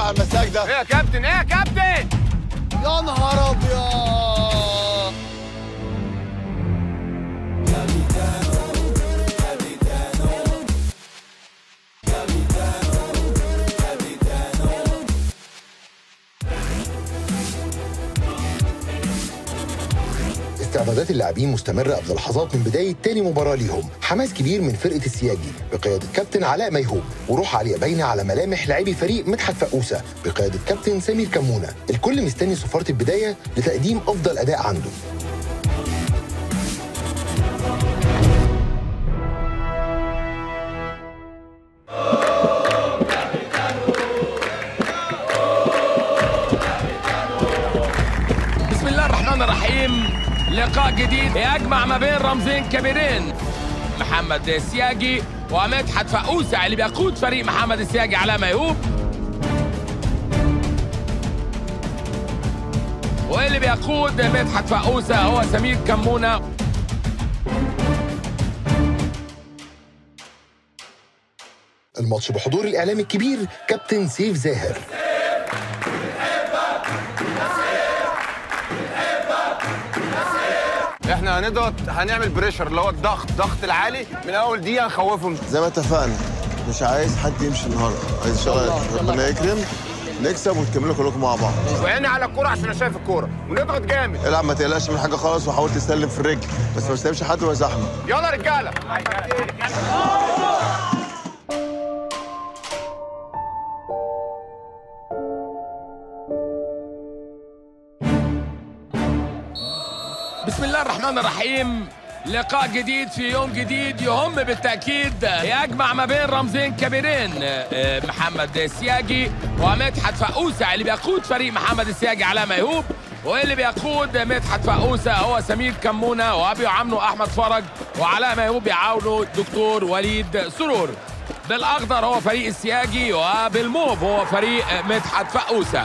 على المساك ده ايه يا كابتن ايه يا كابتن يا نهار ابيض استعدادات اللاعبين مستمرة قبل لحظات من بداية تاني مباراة ليهم حماس كبير من فرقة السياجي بقيادة كابتن علاء ميهوب وروح عالية باينة على ملامح لاعبي فريق مدحت فقوسة بقيادة كابتن سمير كمونة الكل مستني صفارة البداية لتقديم أفضل أداء عنده بسم الله الرحمن الرحيم لقاء جديد يجمع ما بين رمزين كبيرين محمد السياجي ومدحت فقوسة اللي بيقود فريق محمد السياجي على ميهوب واللي بيقود مدحت فقوسة هو سمير كمونة الماتش بحضور الإعلام الكبير كابتن سيف زاهر احنا هنضغط هنعمل بريشر اللي هو الضغط الضغط العالي من اول دقيقه نخوفهم زي ما اتفقنا مش عايز حد يمشي النهارده عايز شغل ربنا يكرم نكسب وتكملوا كلكم مع بعض وعيني على الكوره عشان انا شايف الكوره ونضغط جامد العب ما تقلقش من حاجه خالص وحاول تسلم في الرجل بس ما تسلمش حد ولا زحمه يلا رجاله بسم الله الرحمن الرحيم لقاء جديد في يوم جديد يهم بالتأكيد يجمع ما بين رمزين كبيرين آه، محمد السياجي ومدحت فقوسة اللي بيقود فريق محمد السياجي على ميهوب واللي بيقود مدحت فقوسة هو سمير كمونة وبيعامله أحمد فرج وعلاء ميهوب بيعاونه الدكتور وليد سرور بالأخضر هو فريق السياجي وبالموف هو فريق مدحت فقوسة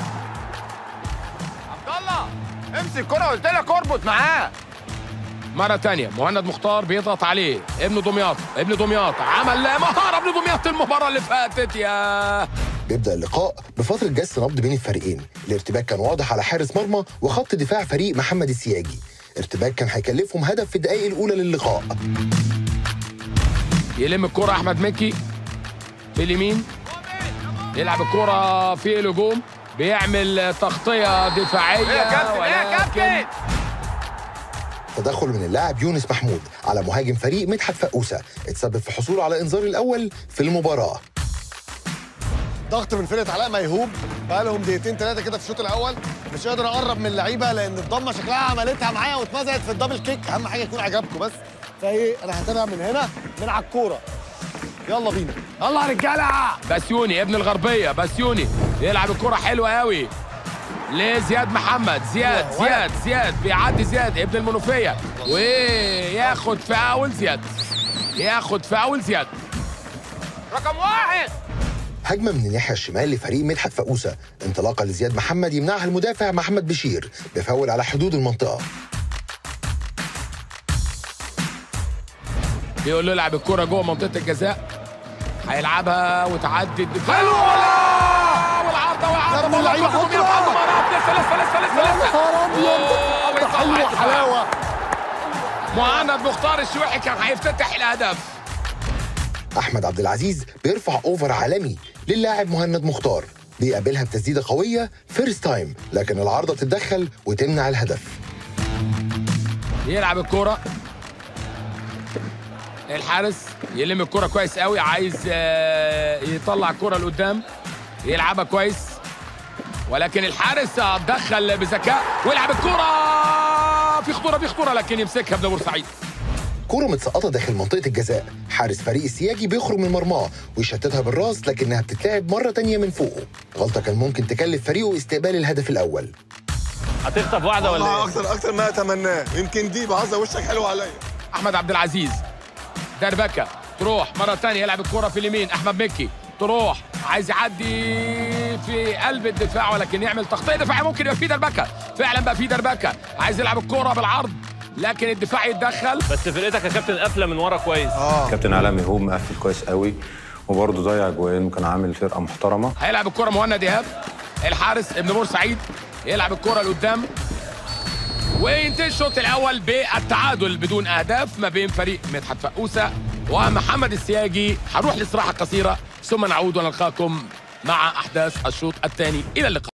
عبد الله امسك الكوره قلت لك اربط معاه مرة تانية مهند مختار بيضغط عليه ابن دمياط ابن دمياط عمل مهارة ابن دمياط المباراة اللي فاتت يا بيبدأ اللقاء بفترة جس نبض بين الفريقين الارتباك كان واضح على حارس مرمى وخط دفاع فريق محمد السياجي ارتباك كان هيكلفهم هدف في الدقائق الأولى للقاء يلم الكرة أحمد مكي في اليمين يلعب الكرة في الهجوم بيعمل تغطية دفاعية ايه يا كابتن ايه يا ولكن- كابتن تدخل من اللاعب يونس محمود على مهاجم فريق مدحت فقوسة اتسبب في حصوله على انذار الأول في المباراة ضغط من فرقه علاء ميهوب بقى لهم دقيقتين ثلاثه كده في الشوط الاول مش قادر اقرب من اللعيبه لان الضمه شكلها عملتها معايا واتمزقت في الدبل كيك اهم حاجه يكون عجبكم بس فايه انا هتابع من هنا من على الكوره يلا بينا يلا يا رجاله بسيوني ابن الغربية بسيوني يلعب الكرة حلوة قوي لزياد محمد زياد زياد زياد بيعدي زياد ابن المنوفية وياخد فاول زياد ياخد فاول زياد رقم واحد هجمة من الناحية الشمال لفريق مدحت فقوسة انطلاقة لزياد محمد يمنعها المدافع محمد بشير بفاول على حدود المنطقة بيقول له العب الكرة جوه منطقة الجزاء هيلعبها وتعدي الدفاع حلو والعارضة يا والعارضة ابن اللعيبة والعارضة حطها. والعارضة. لسه لسه لسه لسه يا لسه نهار ابيض أوه، ده ويطلع حلوه الدفاع. حلاوه مهند مختار الشويحي كان هيفتتح الهدف أحمد عبد العزيز بيرفع أوفر عالمي للاعب مهند مختار بيقابلها بتسديدة قوية فيرست تايم لكن العارضة تتدخل وتمنع الهدف يلعب الكرة الحارس يلم الكرة كويس قوي عايز آه، يطلع الكرة لقدام يلعبها كويس ولكن الحارس دخل بذكاء ويلعب الكرة في خطورة في خطورة لكن يمسكها ابن بورسعيد كرة متسقطة داخل منطقة الجزاء حارس فريق السياجي بيخرج من مرماه ويشتتها بالراس لكنها بتتلعب مرة تانية من فوقه غلطة كان ممكن تكلف فريقه استقبال الهدف الأول هتخطف واحده ولا والله ايه؟ اكتر اكتر ما اتمناه يمكن دي بعزه وشك حلو عليا احمد عبد العزيز دربكه تروح مره ثانيه يلعب الكره في اليمين احمد مكي تروح عايز يعدي في قلب الدفاع ولكن يعمل تغطيه دفاعيه ممكن يبقى في دربكه فعلا بقى في دربكه عايز يلعب الكره بالعرض لكن الدفاع يتدخل بس فرقتك يا كابتن قافله من ورا كويس اه كابتن علاء ميهوب مقفل كويس قوي وبرضه ضيع جوان وكان عامل فرقه محترمه هيلعب الكرة مهند ايهاب الحارس ابن بورسعيد يلعب الكرة لقدام وينتهي الشوط الاول بالتعادل بدون اهداف ما بين فريق مدحت فقوسه ومحمد السياجي هنروح لاستراحه قصيره ثم نعود ونلقاكم مع احداث الشوط الثاني الى اللقاء